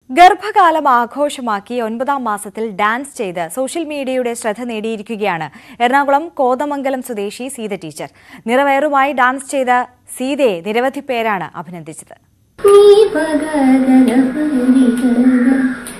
ഗർഭകാലം ആഘോഷമാക്കി ഒൻപതാം മാസത്തിൽ ഡാൻസ് ചെയ്ത് സോഷ്യൽ മീഡിയയുടെ ശ്രദ്ധ നേടിയിരിക്കുകയാണ് എറണാകുളം കോതമംഗലം സ്വദേശി സീത ടീച്ചർ നിറവയറുമായി ഡാൻസ് ചെയ്ത സീതയെ നിരവധി പേരാണ് അഭിനന്ദിച്ചത് നീ പഗ ഗഗ പരി ഗഗ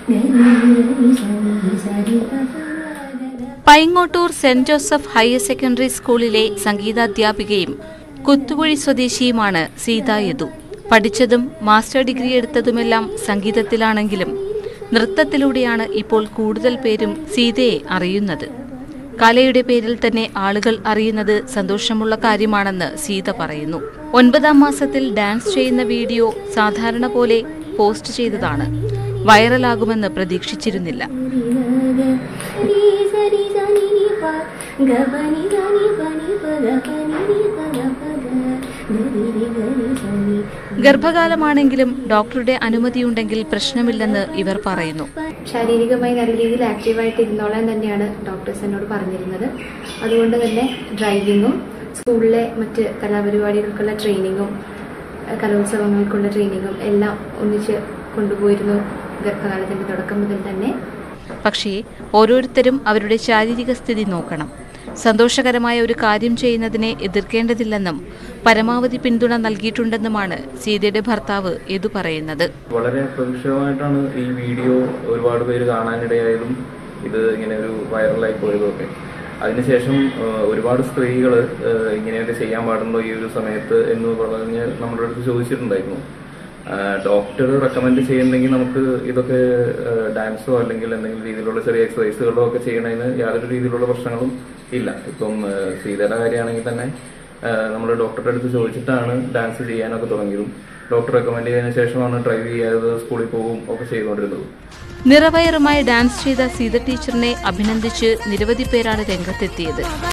ഗരി സരി സരി പഗ ഗഗ Paingottoor saint Joseph higher secondary സ്കൂളിലെ സംഗീതാധ്യാപികയും കുത്തുകുഴി സ്വദേശിയുമാണ് സീത യദു പഠിച്ചതും മാസ്റ്റർ ഡിഗ്രി എടുത്തതുമെല്ലാം സംഗീതത്തിലാണെങ്കിലും നൃത്തത്തിലൂടെയാണ് ഇപ്പോൾ കൂടുതൽ പേരും സീതയെ അറിയുന്നത് കലയുടെ പേരിൽ തന്നെ ആളുകൾ അറിയുന്നത് സന്തോഷമുള്ള കാര്യമാണെന്ന് സീത പറയുന്നു ഒൻപതാം മാസത്തിൽ ഡാൻസ് ചെയ്യുന്ന വീഡിയോ സാധാരണ പോലെ പോസ്റ്റ് ചെയ്തതാണ് വൈറലാകുമെന്ന് പ്രതീക്ഷിച്ചിരുന്നില്ല ഗഗ നീ സരി സനി നി പ ഗ പനി സനി പനി പഗ പനി നി പഗ പഗ ഗരി രി ഗരി സനി ഗർഭകാലമാണെങ്കിലും ഡോക്ടറുടെ അനുമതിയുണ്ടെങ്കിൽ പ്രശ്നമില്ലെന്ന് ഇവർ പറയുന്നു ശാരീരികമായി നല്ല രീതിയിൽ ആക്റ്റീവായിട്ട് ഇരുന്നോളാൻ തന്നെയാണ് ഡോക്ടേഴ്സ് എന്നോട് പറഞ്ഞിരുന്നത് അതുകൊണ്ട് തന്നെ ഡ്രൈവിങ്ങും സ്കൂളിലെ മറ്റ് കലാപരിപാടികൾക്കുള്ള ട്രെയിനിങ്ങും അഹ് കലോത്സവങ്ങൾക്കുള്ള ട്രെയിനിങ്ങും എല്ലാം ഒന്നിച്ച് കൊണ്ടുപോയിരുന്നു ഗർഭകാലത്തിന്റെ തുടക്കം മുതൽ തന്നെ പക്ഷേ ഓരോരുത്തരും അവരുടെ ശാരീരിക സ്ഥിതി നോക്കണം സന്തോഷകരമായ ഒരു കാര്യം ചെയ്യുന്നതിനെ എതിർക്കേണ്ടതില്ലെന്നും പരമാവധി പിന്തുണ നൽകിയിട്ടുണ്ടെന്നുമാണ് സീതയുടെ ഭർത്താവ് എതു പറയുന്നത് വളരെ അപ്രതീക്ഷിതമായിട്ടാണ് ഈ വീഡിയോ ഒരുപാട് പേര് കാണാനിടയായതും ഇത് ഇങ്ങനെ ഒരു വൈറലായി പോയതൊക്കെ അതിനുശേഷം ഏഹ്, ഒരുപാട് സ്ത്രീകൾ ഇങ്ങനെയൊക്കെ ചെയ്യാൻ പാടുണ്ടോ ഈ ഒരു സമയത്ത് എന്ന് പറഞ്ഞ് നമ്മുടെ അടുത്ത് ചോദിച്ചിട്ടുണ്ടായിരുന്നു ഡോക്ടർ റെക്കമെൻഡ് ചെയ്യുന്നെങ്കിൽ നമുക്ക് ഇതൊക്കെ ഡാൻസോ അല്ലെങ്കിൽ എന്തെങ്കിലും രീതിയിലുള്ള ചെറിയ എക്സസൈസുകളോ ഒക്കെ ചെയ്യണതിന് യാതൊരു രീതിയിലുള്ള പ്രശ്നങ്ങളും ഇല്ല ഇപ്പം ഏഹ്, സീതയുടെ കാര്യമാണെങ്കിൽ തന്നെ നമ്മൾ ഡോക്ടറുടെ അടുത്ത് ചോദിച്ചിട്ടാണ് ഡാൻസ് ചെയ്യാനൊക്കെ തുടങ്ങിയതും ഡോക്ടർ റെക്കമെൻഡ് ചെയ്തതിനു ശേഷമാണ് ഡ്രൈവ് ചെയ്യാതെ സ്കൂളിൽ പോകും ഒക്കെ ചെയ്തുകൊണ്ടിരുന്നത് നിറവയറുമായി ഡാൻസ് ചെയ്ത സീത ടീച്ചറിനെ അഭിനന്ദിച്ച് നിരവധി പേരാണ് രംഗത്തെത്തിയത്